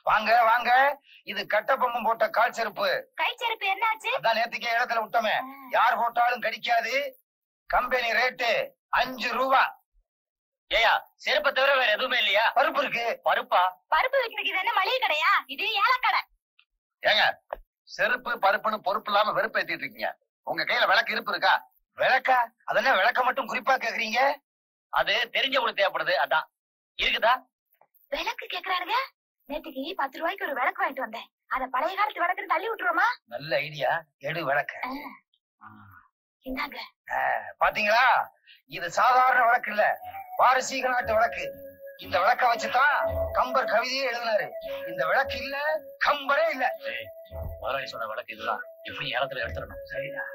வாங்க வாங்க இது கட்டபொம்மம் போட்ட கால் செருப்பு கை செருப்பு என்னாச்சு அதான் நேத்துக்கே இடத்துல விட்டோமே யார் போட்டாலும் கடிக்காது கம்பெனி ரேட்டு அஞ்சு ரூபா ஏயா செருப்பை தவிர வேற எதுவுமே இல்லையா பருப்பு இருக்கு பருப்பா பருப்பு வைக்கிறதுக்கு இது என்ன மளிகை கடையா இது ஏலக்கடை ஏங்க செருப்பு பருப்புன்னு பொறுப்பு இல்லாம வெறுப்பேத்திட்டு இருக்கீங்க உங்க கையில விளக்கு இருப்பு இருக்கா விளக்கா அதென்ன விளக்க மட்டும் குறிப்பா கேக்குறீங்க அது தெரிஞ்சவங்களுக்கு தேவைப்படுது அதான் இருக்குதா விளக்கு கேக்குறாருங்க நேத்துக்கு பத்து ரூபாய்க்கு ஒரு விளக்கு வாங்கிட்டு வந்தேன் அத பழைய காலத்து விளக்குன்னு தள்ளி விட்டுருவோமா நல்ல ஐடியா எடு விளக்க இந்தாங்க பாத்தீங்களா இது சாதாரண விளக்கு இல்ல பாரசீக நாட்டு விளக்கு இந்த விளக்க வச்சுதான் கம்பர் கவிதையே எழுதினாரு இந்த விளக்கு இல்ல கம்பரே இல்ல முதலாளி சொன்ன விளக்கு இதுதான் எப்படி ஏலத்துல எடுத்துடணும் சரிடா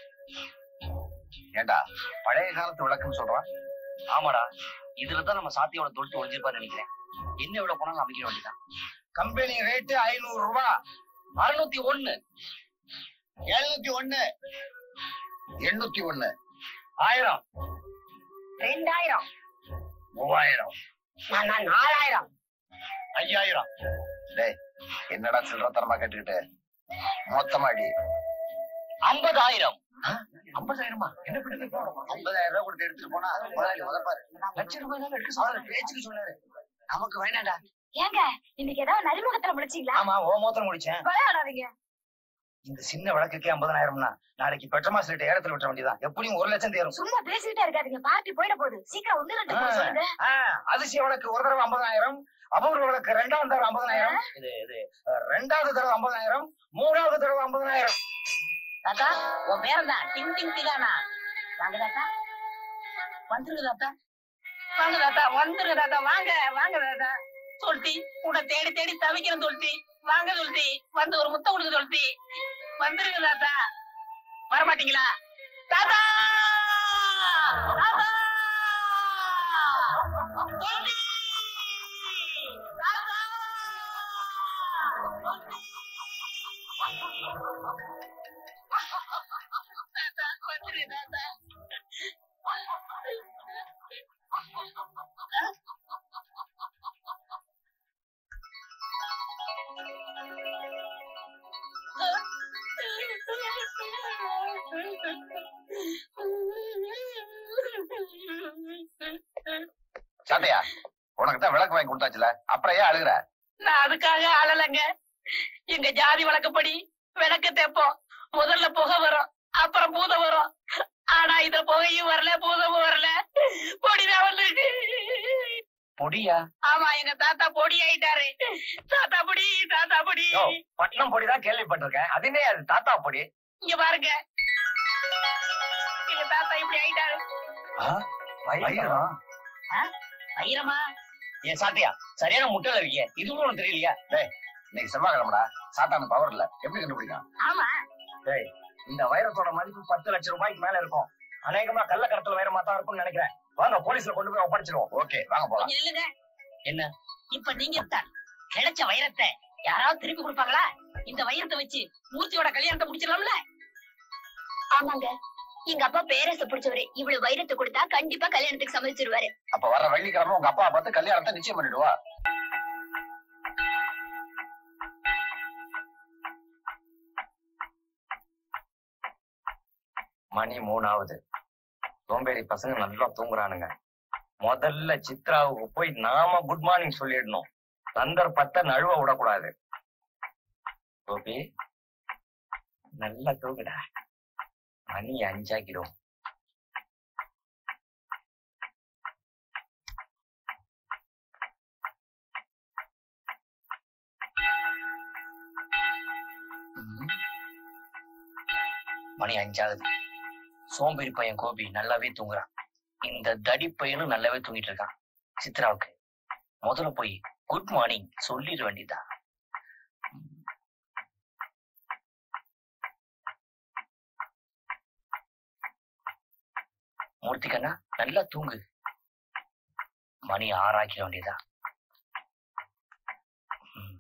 ஏண்டா பழைய காலத்து விளக்குன்னு சொல்றான் ஆமாடா இதுலதான் நம்ம சாத்தியோட தொழில் ஒழிஞ்சிருப்பான்னு நினைக்கிறேன் என்ன விட போனாலும் அமைக்க வேண்டியதான் கம்பெனி ரேட்டு ஐநூறு ரூபா அறுநூத்தி ஒண்ணு எழுநூத்தி ஒண்ணு எண்ணூத்தி ஒண்ணு ஆயிரம் ரெண்டாயிரம் மூவாயிரம் நாலாயிரம் ஐயாயிரம் டேய் என்னடா சில்லறத்தனமா கேட்டுக்கிட்டு மொத்தமாடி ஐம்பதாயிரம் ஐம்பதாயிரமா என்ன பண்ணி ஐம்பதாயிரம் ரூபாய் கொடுத்து எடுத்துட்டு போனா அது முதலாளி உதப்பாரு லட்சம் ரூபாய் தான் எடுக்க அவர் பேச்சுக்கு சொன்னாரு நமக்கு வேணாடா ஏங்க இன்னைக்கு ஏதாவது நரிமுகத்துல முடிச்சீங்களா ஆமா ஓ மோத்திரம் முடிச்சேன் விளையாடாதீங்க இந்த சின்ன விளக்குக்கே ஐம்பதாயிரம்னா நாளைக்கு பெட்ரமாஸ் ரேட்டு ஏலத்துல விட்ட வேண்டியதான் எப்படியும் ஒரு லட்சம் தேரும் சும்மா பேசிட்டே இருக்காதீங்க பார்ட்டி போயிட போகுது சீக்கிரம் ஒண்ணு ரெண்டு மூணு சொல்லுங்க ஆ, அதிசய விளக்கு ஒரு தடவை ஐம்பதாயிரம் அபூர்வ விளக்கு ரெண்டாவது தடவை ஐம்பதாயிரம் இது இது அஹ், ரெண்டாவது தடவை ஐம்பதாயிரம் மூணாவது தடவை ஐம்பதாயிரம் தாத்தா உன் பேர் தான் டிங் டிங் டிகானா வாங்க தாத்தா வந்துருங்க தாத்தா வாங்க தாத்தா வந்துருங்க தாத்தா வாங்க வாங்க தாத்தா சொல்லிட்டி கூட தேடி தேடி தவிக்கிறேன் சொல்லிட்டி வாங்க சொல்லிட்டி வந்து ஒரு முத்தம் கொடுக்க சொல்லிட்டி வந்துருங்க தாத்தா வரமாட்டீங்களா தாத்தா தாத்தா சொல்லிட்டி! தாத்தா! தாத்தா, வந்துரு தாத்தா. சாட்டையா உனக்கு தான் விளக்கு வாங்கி கொடுத்தாச்சுல அப்புறம் ஏன் அழுகுற நான் அதுக்காக அழலைங்க எங்க ஜாதி வழக்கப்படி விளக்கு தேப்போம் முதல்ல புகை வரும் அப்புறம் பூதம் வரும் ஆனா இதுல புகையும் வரல பூதமும் வரல பொடிதான் வந்துருக்கு பொடியா ஆமா எங்க தாத்தா பொடி ஆயிட்டாரு தாத்தா பொடி தாத்தா பொடி யோ, பட்னம் பொடிதான் கேள்விப்பட்டிருக்கேன் அதுனே அது தாத்தா பொடி இங்க பாருங்க எங்க தாத்தா இப்படி ஆயிட்டாரு வைரம் ஐயரமா ஏன் சாத்தியா சரியான முட்டையில இருக்கிய இதுவும் உனக்கு தெரியலையா இன்னைக்கு செவ்வாய்க்கிழமடா சாத்தானு பவர் இல்ல எப்படி கண்டுபிடிக்கலாம் ஆமா டேய் இந்த வைரத்தோட மதிப்பு பத்து லட்சம் ரூபாய்க்கு மேல இருக்கும் அநேகமா கள்ள கடத்தல் வைரமா தான் இருக்கும்னு நினைக்கிறேன் வாங்க போலீஸ்ல கொண்டு போய் ஒப்படைச்சிருவோம் ஓகே வாங்க போலாம் கொஞ்சம் நில்லுங்க என்ன இப்ப நீங்க தான் கிடைச்ச வைரத்தை யாராவது திருப்பி கொடுப்பாங்களா இந்த வைரத்தை வச்சு மூர்த்தியோட கல்யாணத்தை முடிச்சிடலாம்ல ஆமாங்க எங்க அப்பா பேரரச பிடிச்சவரு இவ்வளவு வைரத்தை கொடுத்தா கண்டிப்பா கல்யாணத்துக்கு சம்மதிச்சிருவாரு அப்ப வர வெள்ளிக்கிழமை உங்க அப்பா பார்த்து கல்யாணத்தை நிச்சயம் பண்ணிடுவா மணி மூணாவது சோம்பேறி பசங்க நல்லா தூங்குறானுங்க முதல்ல சித்ராவுக்கு போய் நாம குட் மார்னிங் சொல்லிடணும் சந்தர்ப்பத்தை நழுவ விடக்கூடாது கோபி நல்லா தூங்குடா மணி அஞ்சாக்கிடும் மணி அஞ்சாகுது சோம்பேறி பையன் கோபி நல்லாவே தூங்குறான் இந்த தடி பையனும் நல்லாவே தூங்கிட்டு இருக்கான் சித்ராவுக்கு முதல்ல போய் குட் மார்னிங் சொல்லிட வேண்டியதா மூர்த்திகண்ணா நல்லா தூங்கு மணி ஆறாக்கிட வேண்டியதா ம்.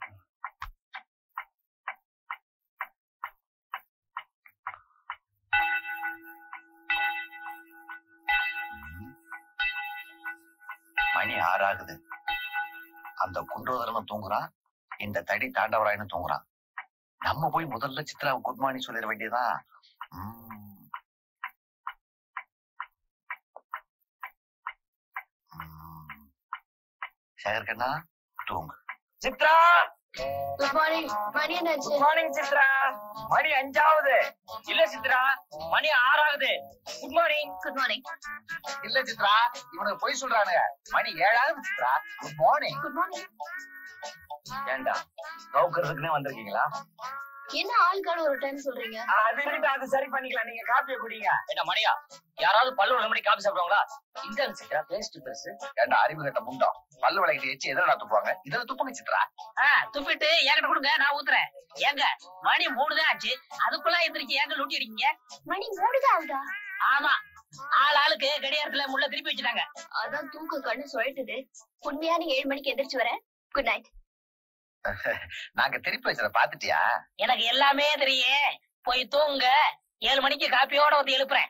மணி ஆறாகுது அந்த குண்டோதரனும் தூங்குறான் இந்த தடி தாண்டவராயன்னு தூங்குறான் நம்ம போய் முதல்ல சித்ராவுக்கு குட் மார்னிங் சொல்லிட வேண்டியதான் சேகர் கண்ணா தூங்கு சித்ரா குட் மார்னிங் மணி என்னாச்சு குட் மார்னிங் சித்ரா மணி அஞ்சாவது இல்ல சித்ரா மணி ஆறாவது குட் மார்னிங் குட் மார்னிங் இல்ல சித்ரா இவனுக்கு பொய் சொல்றானுங்க மணி ஏழாவது Chitra good morning good morning ஏண்டா கவுக்கிறதுக்குன்னே வந்திருக்கீங்களா என்ன ஆளுக்கான ஒரு டைம் சொல்றீங்க அது இருக்கட்டும் அது சரி பண்ணிக்கலாம் நீங்க காப்பியை குடிங்க என்ன மணியா யாராவது பல்லு ஒரு மணி காப்பி சாப்பிடுவாங்களா இந்த சித்ரா பேஸ்ட் பெருசு ஏண்டா அறிவு கட்ட முண்டம் பல்லு விளக்கிட்டு வச்சு எதிர துப்புவாங்க இதுல துப்புங்க சித்ரா ஆ, துப்பிட்டு என்கிட்ட கொடுங்க நான் ஊத்துறேன் ஏங்க மணி மூணு தான் ஆச்சு அதுக்குள்ள எந்திரிச்சு ஏங்க லூட்டி அடிக்கீங்க மணி மூணுதான் ஆகுதா ஆமா ஆள் ஆளுக்கு கடியாரத்துல முள்ள திருப்பி வச்சுட்டாங்க அதான் தூக்க கண்ணு சொல்லிட்டுது உண்மையா நீ ஏழு மணிக்கு எந்திரிச்சு வரேன் குட் நைட் நாங்க திருப்பி வச்சத பாத்துட்டியா எனக்கு எல்லாமே தெரியும் போய் தூங்க ஏழு மணிக்கு காப்பியோட வந்து எழுப்புறேன்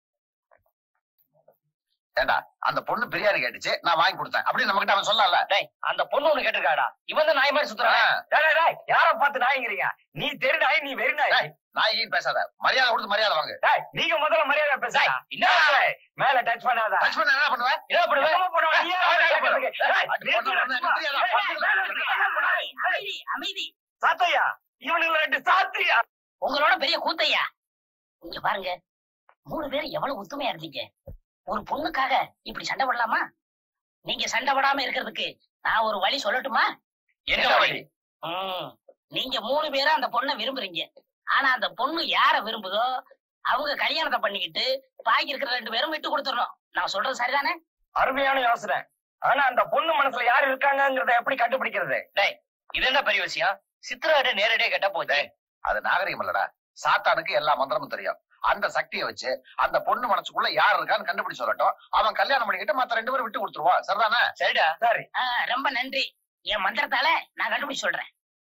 ஏண்டா அந்த பொண்ணு பிரியாணி கேட்டுச்சு நான் வாங்கி கொடுத்தேன் அப்படி நம்ம கிட்ட அவன் சொல்லல டேய் அந்த பொண்ணு ஒண்ணு கேட்டிருக்காடா இவன் தான் நாய் மாதிரி சுத்துறான் டேய், டேய், டேய், யார பார்த்து நாய்ங்கிறீங்க நீ தெரு நாய் நீ வெறி நாய் டேய், நாய்க்கு பேசாத மரியாதை கொடுத்து மரியாதை வாங்கு டேய், நீங்க முதல்ல மரியாதை பேசுங்க என்ன டேய், மேல டச் பண்ணாத டச் பண்ண என்ன பண்ணுவேன் என்ன பண்ணுவ என்ன பண்ணுவ நீ ஏன் அவனை கேட்கறதுக்கு? டேய், அடி போட்டு வரணும், எனக்கு தெரியாதா? டேய், டேய், டேய், டேய், அமைதி அமைதி சாத்தையா இவனுங்க ரெண்டு சாத்தியா உங்களோட பெரிய கூத்தையா இங்க பாருங்க மூணு பேர் எவ்வளவு ஒத்துமையா இருந்தீங்க ஒரு பொண்ணுக்காக இப்படி சண்டை போடலாமா நீங்க சண்டை போடாம இருக்கிறதுக்கு நான் ஒரு வழி சொல்லட்டுமா என்ன வழி ம், நீங்க மூணு பேரும் அந்த பொண்ணை விரும்புறீங்க ஆனா அந்த பொண்ணு யார விரும்புதோ அவங்க கல்யாணத்தை பண்ணிக்கிட்டு பாக்கி இருக்கிற ரெண்டு பேரும் விட்டு கொடுத்துடணும் நான் சொல்றது சரிதானே அருமையான யோசனை ஆனா அந்த பொண்ணு மனசுல யார் இருக்காங்கங்கறத எப்படி கண்டுபிடிக்கிறது டேய் இது என்ன பெரிய விஷயம் சித்ராட நேரடியா கேட்டா போச்சு அது நாகரிகம் இல்லடா சாத்தானுக்கு எல்லா மந்திரமும் தெரியும் அந்த சக்தியை வச்சு அந்த பொண்ணு மனசுக்குள்ள யார் இருக்கான்னு கண்டுபிடிச்சு சொல்லட்டும் அவன் கல்யாணம் பண்ணிக்கிட்டு மத்த ரெண்டு பேரும் விட்டு கொடுத்துருவான் சரிதானே சரிடா சரி ஆ, ரொம்ப நன்றி என் மந்திரத்தால நான் கண்டுபிடிச்சு சொல்றேன்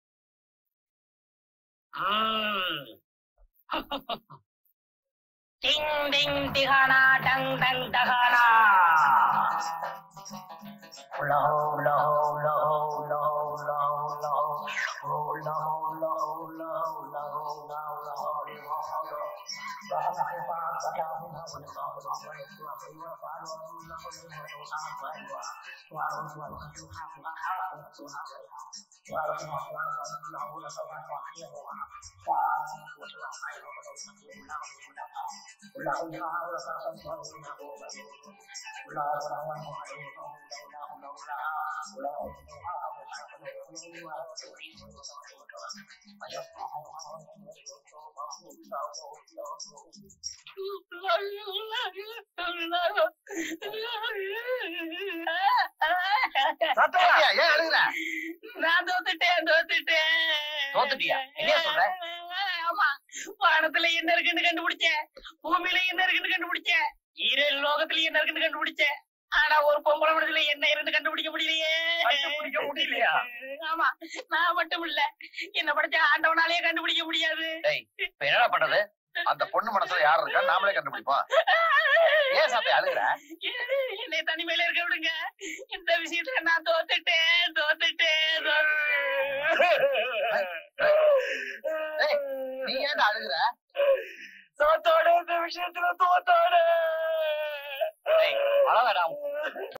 ம். டிங் டிங் டிகானா டங் டங் டகானா உலோ உலோ உலோ உலோ உலோ உலோ உலோ உலோ உலோ உலோ உலோ உலோ சாத்தையா சத்யா, ஏன் அழுகுற நான் தோத்துட்டேன் தோத்துட்டேன் தோத்துட்டியா? என்னையா சொல்ற? ஆமா வானத்துல என்ன இருக்குன்னு கண்டுபிடிச்சேன் பூமியில என்ன இருக்குன்னு கண்டுபிடிச்சேன் ஈரேழு லோகத்துல என்ன இருக்குன்னு கண்டுபிடிச்சேன் ஆனா ஒரு பொம்பளை மனசுல என்ன இருந்து கண்டுபிடிக்க முடியலையே கண்டுபிடிக்க முடியலையா? ஆமா நான் மட்டும் இல்ல என்ன படிச்ச ஆண்டவனாலே கண்டுபிடிக்க முடியாது இப்ப என்னடா பண்றது அந்த பொண்ணு மனசுல யார் இருக்கான்னு நாமளே கண்டுபிடிப்போம் ஏன் சாப்பிட்டு அழுகுற என்னை தனிமையில இருக்க விடுங்க இந்த விஷயத்துல நான் தோத்துட்டேன் தோத்துட்டேன் ஏய், நீ ஏன்டா அழுகுற தோத்தோட இந்த விஷயத்துல தோத்தோட அழகாடா